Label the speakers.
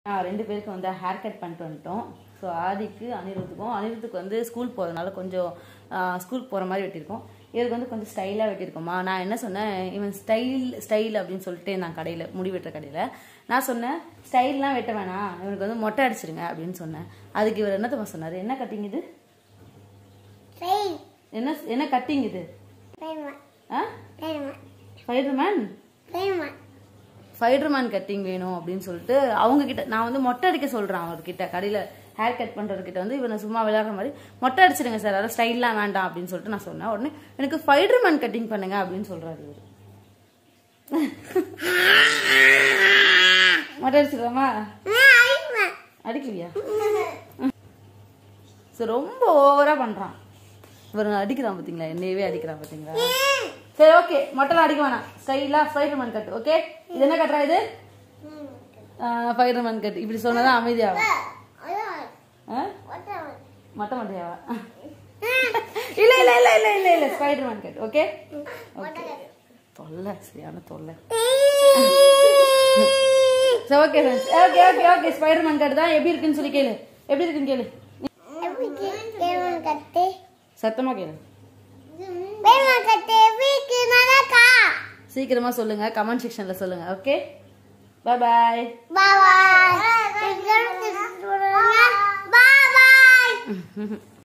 Speaker 1: நான் ரெண்டு பேருக்கு வந்து ஹேர் கட் பண்ணிட்டு வந்துட்டோம் ஸோ ஆதிக்கு அனிருத்துக்கும் அனிருத்துக்கு வந்து ஸ்கூல் போகிறதுனால கொஞ்சம் ஸ்கூல் போகிற மாதிரி வெட்டியிருக்கோம் இவருக்கு வந்து கொஞ்சம் ஸ்டைலாக வெட்டியிருக்கோமா நான் என்ன சொன்னேன் இவன் ஸ்டைல் ஸ்டைல் அப்படின்னு சொல்லிட்டு நான் கடையில் முடி வெட்டுற கடையில் நான் சொன்னேன் ஸ்டைல்லாம் வெட்ட வேணாம் இவனுக்கு வந்து மொட்டை அடிச்சிருங்க அப்படின்னு சொன்னேன் அதுக்கு இவர் என்ன தம்மா சொன்னார் என்ன கட்டிங் இது
Speaker 2: ட்ரெயின்
Speaker 1: என்ன என்ன கட்டிங் இது
Speaker 2: ட்ரெயின்மா
Speaker 1: ஆ
Speaker 2: ட்ரெயின்மா
Speaker 1: ஃபைடர்மேன்
Speaker 2: ட்ரெயின்மா
Speaker 1: ஃபைடர்மேன் கட்டிங் வேணும் அப்படின்னு சொல்லிட்டு அவங்க கிட்ட நான் வந்து மொட்டை அடிக்க சொல்றேன் அவர்கிட்ட கடையில ஹேர் கட் பண்றவர்கிட்ட வந்து இவனை சும்மா விளையாடுற மாதிரி மொட்டை அடிச்சிடுங்க சார் அதாவது ஸ்டைல்லாம் வேண்டாம் அப்படின்னு சொல்லிட்டு நான் சொன்னேன் உடனே எனக்கு ஃபைடர்மேன் கட்டிங் பண்ணுங்க அப்படின்னு சொல்றாரு இவரு மொட்டை அடிச்சிடலாமா
Speaker 2: அடிமா
Speaker 1: அடிக்கலையா ஸோ ரொம்ப ஓவரா பண்றான் இவர் அடிக்கிறான் பாத்தீங்களா என்னையவே அடிக்கிறான் பாத்தீங்களா சரி ஓகே மொட்டைலாம் அடிக்க வேணாம் ஸ்டைலா ஃபைடர்மேன் கட் ஓகே இது என்ன கட்டுறா இது ஃபைடர்மேன் கட் இப்படி சொன்னதான் அமைதியாகும் ஆ? மொட்டை மொட்டையாவா இல்ல இல்ல இல்ல இல்ல இல்ல இல்ல ஸ்பைடர்மேன் கட் ஓகே ஓகே தொல்லை சரியான தொல்லை சரி okay friends okay okay okay Spiderman cut தான் எப்படி இருக்குன்னு சொல்லி கேளு எப்படி இருக்குன்னு கேளு
Speaker 2: பேமன் கட்டு
Speaker 1: சத்தமா கேளு
Speaker 2: பேமன் கட்டு வீக்கு நல்லாக்கா
Speaker 1: சீக்கிரமா சொல்லுங்க கமெண்ட் செக்ஷன்ல சொல்லுங்க ஓகே பை பாய்
Speaker 2: பாய் பாய் பாய்